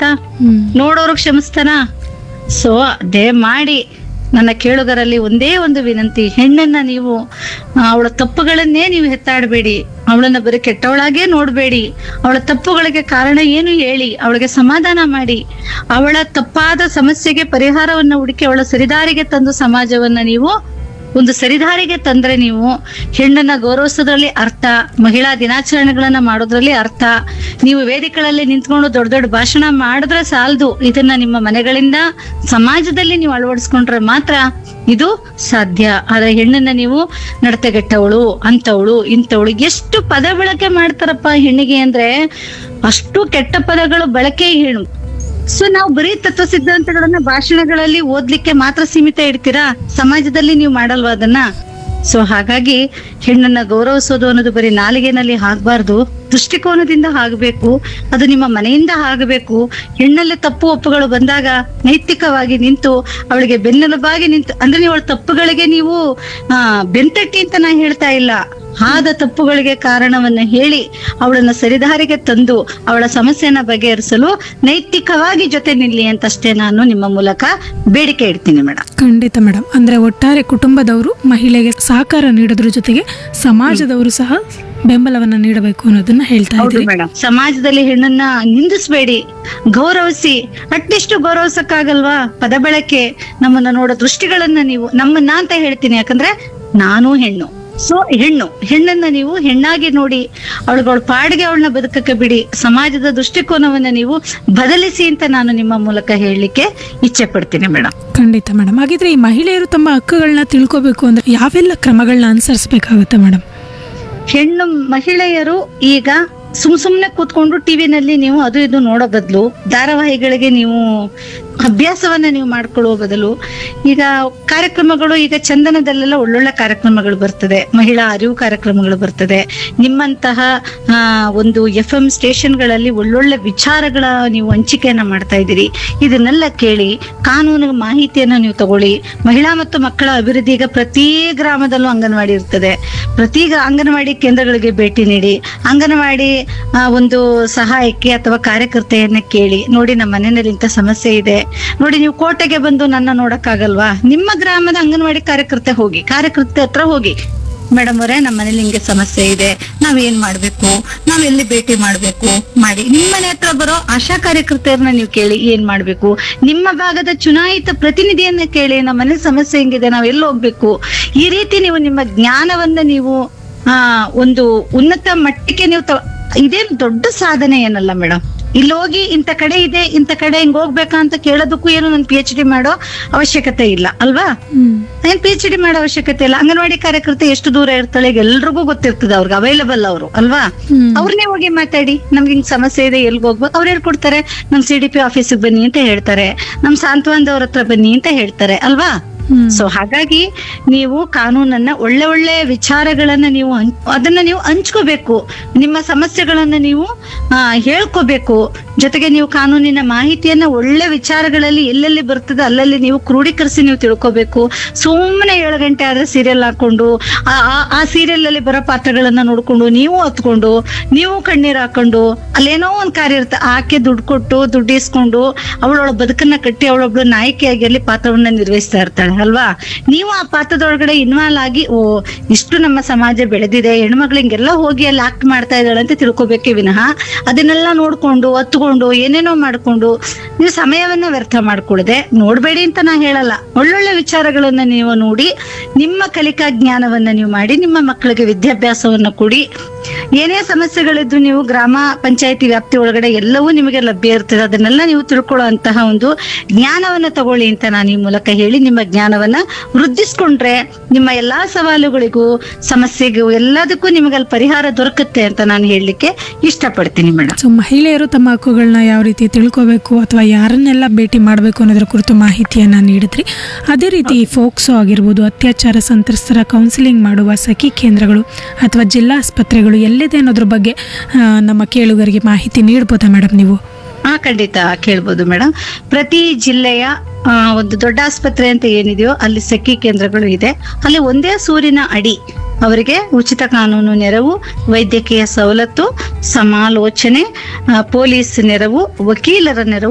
ಆಗುತ್ತಾ ಹ್ಮ್ ನೋಡೋರು ಕ್ಷಮಿಸ್ತಾನ ಸೊ ದಯಮಾಡಿ ನನ್ನ ಕೇಳುಗರಲ್ಲಿ ಒಂದೇ ಒಂದು ವಿನಂತಿ ಹೆಣ್ಣನ್ನ ನೀವು ಆ, ಅವಳ ತಪ್ಪುಗಳನ್ನೇ ನೀವು ಹೆತ್ತಾಡಬೇಡಿ ಅವಳನ್ನ ಬರೀ ಕೆಟ್ಟವಳಾಗೇ ನೋಡಬೇಡಿ ಅವಳ ತಪ್ಪುಗಳಿಗೆ ಕಾರಣ ಏನು ಹೇಳಿ ಅವಳಿಗೆ ಸಮಾಧಾನ ಮಾಡಿ ಅವಳ ತಪ್ಪಾದ ಸಮಸ್ಯೆಗೆ ಪರಿಹಾರವನ್ನ ಹುಡುಕಿ ಅವಳ ಸರಿದಾರಿಗೆ ತಂದು ಸಮಾಜವನ್ನ ನೀವು ಒಂದು ಸರಿದಾರಿಗೆ ತಂದ್ರೆ ನೀವು ಹೆಣ್ಣನ್ನ ಗೌರವಿಸೋದ್ರಲ್ಲಿ ಅರ್ಥ ಮಹಿಳಾ ದಿನಾಚರಣೆಗಳನ್ನ ಮಾಡೋದ್ರಲ್ಲಿ ಅರ್ಥ ನೀವು ವೇದಿಕೆಗಳಲ್ಲಿ ನಿಂತ್ಕೊಂಡು ದೊಡ್ಡ ದೊಡ್ಡ ಭಾಷಣ ಮಾಡಿದ್ರೆ ಸಾಲದು ಇದನ್ನ ನಿಮ್ಮ ಮನೆಗಳಿಂದ ಸಮಾಜದಲ್ಲಿ ನೀವು ಅಳವಡಿಸ್ಕೊಂಡ್ರೆ ಮಾತ್ರ ಇದು ಸಾಧ್ಯ ಆದ್ರೆ ಹೆಣ್ಣನ್ನ ನೀವು ನಡತೆಗೆಟ್ಟವಳು ಅಂತವಳು ಇಂಥವಳು ಎಷ್ಟು ಪದ ಬಳಕೆ ಮಾಡ್ತಾರಪ್ಪ ಹೆಣ್ಣಿಗೆ ಅಂದ್ರೆ ಅಷ್ಟು ಕೆಟ್ಟ ಪದಗಳು ಬಳಕೆ ಹೆಣ್ಣು ಸೊ ನಾವು ಬರೀ ತತ್ವ ಸಿದ್ಧಾಂತಗಳನ್ನ ಭಾಷಣಗಳಲ್ಲಿ ಓದ್ಲಿಕ್ಕೆ ಮಾತ್ರ ಸೀಮಿತ ಇಡ್ತೀರಾ ಸಮಾಜದಲ್ಲಿ ನೀವು ಮಾಡಲ್ವಾ ಅದನ್ನ ಸೊ ಹಾಗಾಗಿ ಹೆಣ್ಣನ್ನ ಗೌರವಿಸೋದು ಅನ್ನೋದು ಬರೀ ನಾಲಿಗೆನಲ್ಲಿ ಆಗ್ಬಾರ್ದು ದೃಷ್ಟಿಕೋನದಿಂದ ಆಗಬೇಕು ಅದು ನಿಮ್ಮ ಮನೆಯಿಂದ ಆಗಬೇಕು ಹೆಣ್ಣಲ್ಲಿ ತಪ್ಪು ಒಪ್ಪುಗಳು ಬಂದಾಗ ನೈತಿಕವಾಗಿ ನಿಂತು ಅವಳಿಗೆ ಬೆನ್ನೆಲುಬಾಗಿ ನಿಂತು ಅಂದ್ರೆ ನೀವು ಅವಳ ತಪ್ಪುಗಳಿಗೆ ನೀವು ಆ ಬೆಂತಟ್ಟಿ ಅಂತ ನಾ ಹೇಳ್ತಾ ಇಲ್ಲ ಆದ ತಪ್ಪುಗಳಿಗೆ ಕಾರಣವನ್ನ ಹೇಳಿ ಅವಳನ್ನ ಸರಿದಾರಿಗೆ ತಂದು ಅವಳ ಸಮಸ್ಯೆನ ಬಗೆಹರಿಸಲು ನೈತಿಕವಾಗಿ ಜೊತೆ ನಿಲ್ಲಿ ಅಂತಷ್ಟೇ ನಾನು ನಿಮ್ಮ ಮೂಲಕ ಬೇಡಿಕೆ ಇಡ್ತೀನಿ ಮೇಡಮ್ ಖಂಡಿತ ಮೇಡಮ್ ಅಂದ್ರೆ ಒಟ್ಟಾರೆ ಕುಟುಂಬದವರು ಮಹಿಳೆಗೆ ಸಹಕಾರ ನೀಡೋದ್ರ ಜೊತೆಗೆ ಸಮಾಜದವರು ಸಹ ಬೆಂಬಲವನ್ನ ನೀಡಬೇಕು ಅನ್ನೋದನ್ನ ಹೇಳ್ತಾ ಹೌದು ಇದ್ದೀರಿ ಮೇಡಮ್ ಸಮಾಜದಲ್ಲಿ ಹೆಣ್ಣನ್ನ ನಿಂದಿಸ್ಬೇಡಿ ಗೌರವಿಸಿ ಅಟ್ಲಿಷ್ಟು ಗೌರವಿಸಕ್ಕಾಗಲ್ವಾ ಪದ ಬಳಕೆ ನಮ್ಮನ್ನ ನೋಡೋ ದೃಷ್ಟಿಗಳನ್ನ ನೀವು ನಮ್ಮನ್ನ ಅಂತ ಹೇಳ್ತೀನಿ ಯಾಕಂದ್ರೆ ನಾನು ಹೆಣ್ಣು ಸೊ ಹೆಣ್ಣು ಹೆಣ್ಣನ್ನ ನೀವು ಹೆಣ್ಣಾಗಿ ನೋಡಿ ಅವಳುಗಳ ಪಾಡಿಗೆ ಅವಳನ್ನ ಬದುಕಕ್ಕೆ ಬಿಡಿ ಸಮಾಜದ ದೃಷ್ಟಿಕೋನವನ್ನ ನೀವು ಬದಲಿಸಿ ಅಂತ ನಾನು ನಿಮ್ಮ ಮೂಲಕ ಹೇಳಲಿಕ್ಕೆ ಇಚ್ಛೆ ಪಡ್ತೀನಿ ಮೇಡಮ್ ಖಂಡಿತ ಮೇಡಮ್ ಹಾಗಿದ್ರೆ ಈ ಮಹಿಳೆಯರು ತಮ್ಮ ಹಕ್ಕುಗಳನ್ನ ತಿಳ್ಕೊಬೇಕು ಅಂದ್ರೆ ಯಾವೆಲ್ಲ ಕ್ರಮಗಳನ್ನ ಅನುಸರಿಸಬೇಕಾಗುತ್ತೆ ಮೇಡಮ್ ಹೆಣ್ಣು ಮಹಿಳೆಯರು ಈಗ ಸುಮ್ ಸುಮ್ನೆ ಕೂತ್ಕೊಂಡು ಟಿವಿನಲ್ಲಿ ನೀವು ಅದು ಇದು ನೋಡೋ ಬದಲು ಧಾರಾವಾಹಿಗಳಿಗೆ ನೀವು ಅಭ್ಯಾಸವನ್ನ ನೀವು ಮಾಡ್ಕೊಳ್ಳುವ ಬದಲು ಈಗ ಕಾರ್ಯಕ್ರಮಗಳು ಈಗ ಚಂದನದಲ್ಲೆಲ್ಲ ಒಳ್ಳೊಳ್ಳೆ ಕಾರ್ಯಕ್ರಮಗಳು ಬರ್ತದೆ ಮಹಿಳಾ ಅರಿವು ಕಾರ್ಯಕ್ರಮಗಳು ಬರ್ತದೆ ನಿಮ್ಮಂತಹ ಆ, ಒಂದು ಎಫ್ ಎಂ ಸ್ಟೇಷನ್ಗಳಲ್ಲಿ ಒಳ್ಳೊಳ್ಳೆ ವಿಚಾರಗಳ ನೀವು ಹಂಚಿಕೆಯನ್ನ ಮಾಡ್ತಾ ಇದ್ದೀರಿ ಇದನ್ನೆಲ್ಲ ಕೇಳಿ ಕಾನೂನು ಮಾಹಿತಿಯನ್ನ ನೀವು ತಗೊಳ್ಳಿ ಮಹಿಳಾ ಮತ್ತು ಮಕ್ಕಳ ಅಭಿವೃದ್ಧಿ ಈಗ ಪ್ರತಿ ಗ್ರಾಮದಲ್ಲೂ ಅಂಗನವಾಡಿ ಇರ್ತದೆ ಪ್ರತಿ ಗ್ರಾ- ಅಂಗನವಾಡಿ ಕೇಂದ್ರಗಳಿಗೆ ಭೇಟಿ ನೀಡಿ ಅಂಗನವಾಡಿ ಆ, ಒಂದು ಸಹಾಯಕ್ಕೆ ಅಥವಾ ಕಾರ್ಯಕರ್ತೆಯನ್ನ ಕೇಳಿ ನೋಡಿ ನಮ್ಮ ಮನೆಯಲ್ಲಿ ಇಂಥ ಸಮಸ್ಯೆ ಇದೆ ನೋಡಿ ನೀವು ಕೋಟೆಗೆ ಬಂದು ನನ್ನ ನೋಡಕ್ಕಾಗಲ್ವಾ ನಿಮ್ಮ ಗ್ರಾಮದ ಅಂಗನವಾಡಿ ಕಾರ್ಯಕರ್ತೆ ಹೋಗಿ ಕಾರ್ಯಕರ್ತೆ ಹತ್ರ ಹೋಗಿ ಮೇಡಮ್ ಅವರೇ ನಮ್ಮ ಮನೇಲಿ ಹಿಂಗೆ ಸಮಸ್ಯೆ ಇದೆ ನಾವ್ ಏನ್ ಮಾಡ್ಬೇಕು ನಾವ್ ಎಲ್ಲಿ ಭೇಟಿ ಮಾಡ್ಬೇಕು ಮಾಡಿ ನಿಮ್ಮ ಮನೆ ಹತ್ರ ಬರೋ ಆಶಾ ಕಾರ್ಯಕರ್ತೆಯರನ್ನ ನೀವು ಕೇಳಿ ಏನ್ ಮಾಡ್ಬೇಕು ನಿಮ್ಮ ಭಾಗದ ಚುನಾಯಿತ ಪ್ರತಿನಿಧಿಯನ್ನ ಕೇಳಿ ನಮ್ಮ ಮನೇಲಿ ಸಮಸ್ಯೆ ಹೆಂಗಿದೆ ನಾವ್ ಎಲ್ಲಿ ಹೋಗ್ಬೇಕು ಈ ರೀತಿ ನೀವು ನಿಮ್ಮ ಜ್ಞಾನವನ್ನ ನೀವು ಆ ಒಂದು ಉನ್ನತ ಮಟ್ಟಕ್ಕೆ ನೀವು ತ- ಇದೇನ್ ದೊಡ್ಡ ಸಾಧನೆ ಏನಲ್ಲ ಮೇಡಮ್ ಇಲ್ಲಿ ಹೋಗಿ ಇಂಥ ಕಡೆ ಇದೆ ಇಂಥ ಕಡೆ ಹಿಂಗ್ ಹೋಗ್ಬೇಕಾ ಅಂತ ಕೇಳೋದಕ್ಕೂ ಏನು ನನ್ ಪಿ ಎಚ್ ಡಿ ಮಾಡೋ ಅವಶ್ಯಕತೆ ಇಲ್ಲ ಅಲ್ವಾ ಹ್ಮ್ ಏನ್ ಪಿ ಎಚ್ ಡಿ ಮಾಡೋ ಅವಶ್ಯಕತೆ ಇಲ್ಲ ಅಂಗನವಾಡಿ ಕಾರ್ಯಕರ್ತೆ ಎಷ್ಟು ದೂರ ಇರ್ತಾಳೆ ಈಗ ಎಲ್ರಿಗೂ ಗೊತ್ತಿರ್ತದೆ ಅವ್ರಿಗೆ ಅವೈಲಬಲ್ ಅವರು ಅಲ್ವಾ ಹ್ಮ್. ಅವ್ರನ್ನೇ ಹೋಗಿ ಮಾತಾಡಿ ನಮ್ಗೆ ಹಿಂಗ್ ಸಮಸ್ಯೆ ಇದೆ ಎಲ್ಗ್ ಹೋಗ್ಬೇಕು ಅವ್ರು ಹೇಳ್ಕೊಡ್ತಾರೆ ನಮ್ ಸಿ ಡಿ ಪಿ ಆಫೀಸಿಗೆ ಬನ್ನಿ ಅಂತ ಹೇಳ್ತಾರೆ ನಮ್ ಸಾಂತ್ವನದವ್ರ ಹತ್ರ ಬನ್ನಿ ಅಂತ ಹೇಳ್ತಾರೆ ಅಲ್ವಾ ಹ್ಮ್. ಸೊ ಹಾಗಾಗಿ ನೀವು ಕಾನೂನನ್ನ ಒಳ್ಳೆ ಒಳ್ಳೆ ವಿಚಾರಗಳನ್ನ ನೀವು ಹಂಚ್- ಅದನ್ನ ನೀವು ಹಂಚ್ಕೋಬೇಕು ನಿಮ್ಮ ಸಮಸ್ಯೆಗಳನ್ನ ನೀವು ಆ, ಹೇಳ್ಕೋಬೇಕು ಜೊತೆಗೆ ನೀವು ಕಾನೂನಿನ ಮಾಹಿತಿಯನ್ನ ಒಳ್ಳೆ ವಿಚಾರಗಳಲ್ಲಿ ಎಲ್ಲೆಲ್ಲಿ ಬರ್ತದೆ ಅಲ್ಲಲ್ಲಿ ನೀವು ಕ್ರೋಢೀಕರಿಸಿ ನೀವು ತಿಳ್ಕೋಬೇಕು ಸುಮ್ಮನೆ ಏಳು ಗಂಟೆ ಆದ್ರೆ ಸೀರಿಯಲ್ ಹಾಕೊಂಡು ಆ- ಆ- ಆ ಸೀರಿಯಲ್ ಅಲ್ಲಿ ಬರೋ ಪಾತ್ರಗಳನ್ನ ನೋಡ್ಕೊಂಡು ನೀವು ಹತ್ಕೊಂಡು ನೀವು ಕಣ್ಣೀರ್ ಹಾಕೊಂಡು ಅಲ್ಲೇನೋ ಒಂದ್ ಕಾರ್ಯ ಇರುತ್ತೆ ಆಕೆ ದುಡ್ಡು ಕೊಟ್ಟು ದುಡ್ಡು ಇಸ್ಕೊಂಡು ಅವಳೊಳ ಬದುಕನ್ನ ಕಟ್ಟಿ ಅವಳೊಬ್ಳು ನಾಯಕಿಯಾಗಿ ಅಲ್ಲಿ ಪಾತ್ರವನ್ನ ನಿರ್ವಹಿಸ್ತಾ ಇರ್ತಾಳೆ ಅಲ್ವಾ ನೀವು ಆ ಪಾತ್ರದೊಳಗಡೆ ಇನ್ವಾಲ್ವ್ ಆಗಿ ಓ ಇಷ್ಟು ನಮ್ಮ ಸಮಾಜ ಬೆಳೆದಿದೆ ಹೆಣ್ಮಕ್ಳು ಹಿಂಗೆಲ್ಲ ಹೋಗಿ ಅಲ್ಲಿ ಆಕ್ಟ್ ಮಾಡ್ತಾ ಇದ್ದಾಳೆ ಅಂತ ತಿಳ್ಕೊಬೇಕೇ ವಿನಃ ಅದನ್ನೆಲ್ಲ ನೋಡ್ಕೊಂಡು ಹತ್ಕೊಂಡು ಏನೇನೋ ಮಾಡ್ಕೊಂಡು ನೀವು ಸಮಯವನ್ನ ವ್ಯರ್ಥ ಮಾಡ್ಕೊಳ್ಳದೆ ನೋಡ್ಬೇಡಿ ಅಂತ ನಾ ಹೇಳಲ್ಲ ಒಳ್ಳೊಳ್ಳೆ ವಿಚಾರಗಳನ್ನ ನೀವು ನೋಡಿ ನಿಮ್ಮ ಕಲಿಕಾ ಜ್ಞಾನವನ್ನ ನೀವು ಮಾಡಿ ನಿಮ್ಮ ಮಕ್ಕಳಿಗೆ ವಿದ್ಯಾಭ್ಯಾಸವನ್ನ ಕೊಡಿ ಏನೇ ಸಮಸ್ಯೆಗಳಿದ್ರು ನೀವು ಗ್ರಾಮ ಪಂಚಾಯತಿ ವ್ಯಾಪ್ತಿ ಒಳಗಡೆ ಎಲ್ಲವೂ ನಿಮಗೆ ಲಭ್ಯ ಇರ್ತದೆ ಅದನ್ನೆಲ್ಲ ನೀವು ತಿಳ್ಕೊಳ್ಳೋ ಅಂತಹ ಒಂದು ಜ್ಞಾನವನ್ನ ತಗೊಳ್ಳಿ ಅಂತ ನಾನು ಈ ಮೂಲಕ ಹೇಳಿ ನಿಮ್ಮ ಜ್ಞಾನವನ್ನ ವೃದ್ಧಿಸ್ಕೊಂಡ್ರೆ ನಿಮ್ಮ ಎಲ್ಲಾ ಸವಾಲುಗಳಿಗೂ ಸಮಸ್ಯೆಗೂ ಎಲ್ಲದಕ್ಕೂ ನಿಮಗೆ ಅಲ್ಲಿ ಪರಿಹಾರ ದೊರಕುತ್ತೆ ಅಂತ ನಾನು ಹೇಳಲಿಕ್ಕೆ ಇಷ್ಟಪಡ್ತೀನಿ ಮೇಡಮ್ ಸೊ ಮಹಿಳೆಯರು ತಮ್ಮ ಹಕ್ಕುಗಳನ್ನ ಯಾವ ರೀತಿ ತಿಳ್ಕೋಬೇಕು ಅಥವಾ ಯಾರನ್ನೆಲ್ಲ ಭೇಟಿ ಮಾಡಬೇಕು ಅನ್ನೋದ್ರ ಕುರಿತು ಮಾಹಿತಿಯನ್ನ ನೀಡಿದ್ರಿ ಅದೇ ರೀತಿ ಫೋಕ್ಸೋ ಆಗಿರ್ಬೋದು ಅತ್ಯಾಚಾರ ಸಂತ್ರಸ್ತರ ಕೌನ್ಸಿಲಿಂಗ್ ಮಾಡುವ ಸಖಿ ಕೇಂದ್ರಗಳು ಅಥವಾ ಜಿಲ್ಲಾ ಆಸ್ಪತ್ರೆಗಳು ಎಲ್ಲಿದೆ ಅನ್ನೋದ್ರ ಬಗ್ಗೆ ಆ, ನಮ್ಮ ಕೇಳುಗರಿಗೆ ಮಾಹಿತಿ ನೀಡ್ಬೋದಾ ಮೇಡಮ್ ನೀವು ಹಾ ಖಂಡಿತ ಕೇಳ್ಬೋದು ಮೇಡಮ್ ಪ್ರತಿ ಜಿಲ್ಲೆಯ ಆ, ಒಂದು ದೊಡ್ಡ ಆಸ್ಪತ್ರೆ ಅಂತ ಏನಿದೆಯೋ ಅಲ್ಲಿ ಸಖಿ ಕೇಂದ್ರಗಳು ಇದೆ ಅಲ್ಲಿ ಒಂದೇ ಸೂರಿನ ಅಡಿ ಅವರಿಗೆ ಉಚಿತ ಕಾನೂನು ನೆರವು ವೈದ್ಯಕೀಯ ಸವಲತ್ತು ಸಮಾಲೋಚನೆ ಆ, ಪೊಲೀಸ್ ನೆರವು ವಕೀಲರ ನೆರವು